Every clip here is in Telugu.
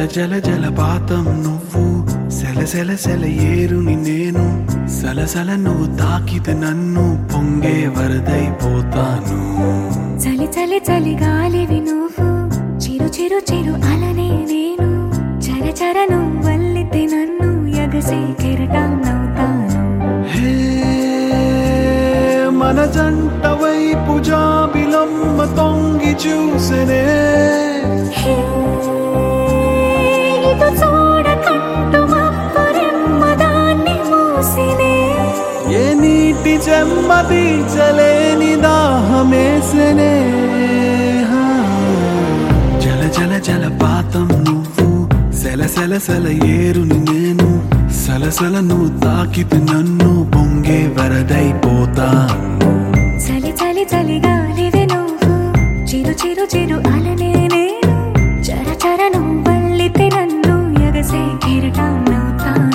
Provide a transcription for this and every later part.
జల జలపాతం నువ్వు సెల సెల సెల ఏరుని నేను సలసల నువ్వు తాకితే నన్ను పొంగే వరదైపోతాను చలి చలి చలి గాలివి నువ్వు చిరు చిరు చిరు అలనే నేను చర చర నువ్వల్లితే నన్ను ఎగసే కెరటాన్నవుతాను హే మన జంట వైపు జాబిలమ్మ తొంగి చూసెనే హే, ఇటు చూడకంటూ మబ్బురెమ్మ దాన్ని మూసినే ఏ నీటి చెమ్మ తీర్చలేని దాహమేసెనే హా. జల జల జలపాతం నువ్వు సెల సెల సెల ఏరుని నేను సలసల నువ్వు తాకితే నన్ను పొంగే వరదైపోతాను చలి చలి చలి గాలివి నువ్వు చిరు చిరు చిరు అలనే నేను చర చర నువ్వల్లితే నన్ను ఎగసే కెరటాన్నవుతాను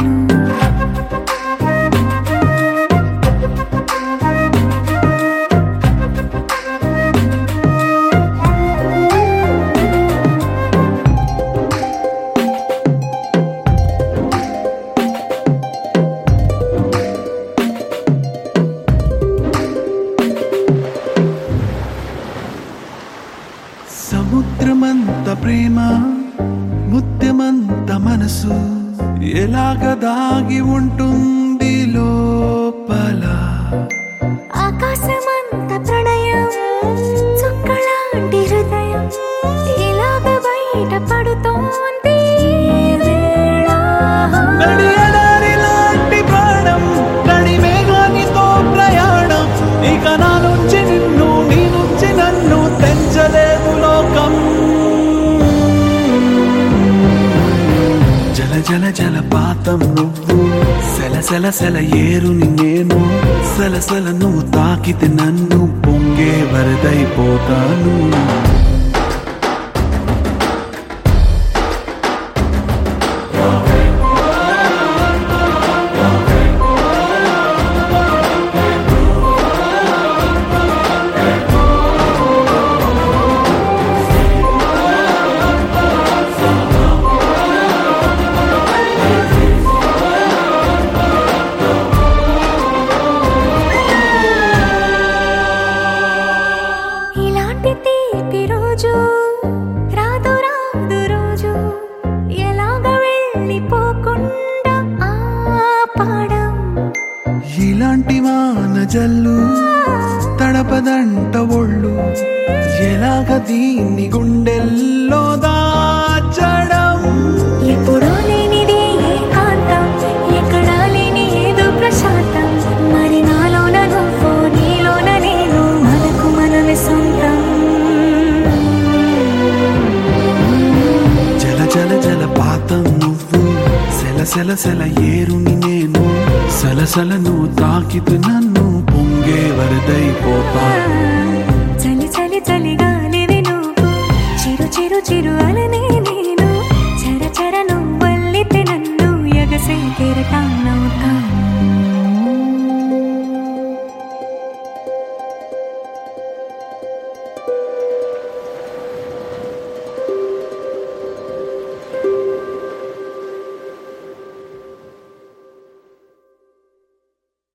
సముద్రమంత ప్రేమ ముత్యమంత మనసు ఎలాగ దాగి ఉంటుంది లోపల ఆకాశమంత ప్రణయం చుక్కలాంటి హృదయం ఇలాగ బయట పడుతోంది ఈ వేళ. నడి ఎడారి లాంటి ప్రాణం నడి మేఘానితో ప్రయాణం ఇక నా నుంచి నిన్ను నీ నుంచి నన్ను తెంచలేదు లోకం జల జల జలపాతం నువ్వు సెల సెల సెల ఏరుని నేను సలసల నువ్వు తాకితే నన్ను పొంగే వరదైపోతాను ఇలాంటి తీపి రోజు రాదు రాదు రోజు ఎలాగ వెళ్ళిపోకుండా ఆపడం ఇలాంటి వాన జల్లు తడపదంట ఒళ్ళు ఎలాగ దీన్ని గుండెల్లో దాచడం ఎప్పుడో లేనిది ఏకాంతం ఎక్కడా లేని ఏదో ప్రశాంతం మరి నాలోన నువ్వు నీలోన నేను మనకు మనమే సొంతం జల జల జలపాతం నువ్వు సెల సెల సెల ఏరుని నేను సలసల నువ్వు తాకితే నన్ను పొంగే వరదైపోతా చలి చలి చలిగా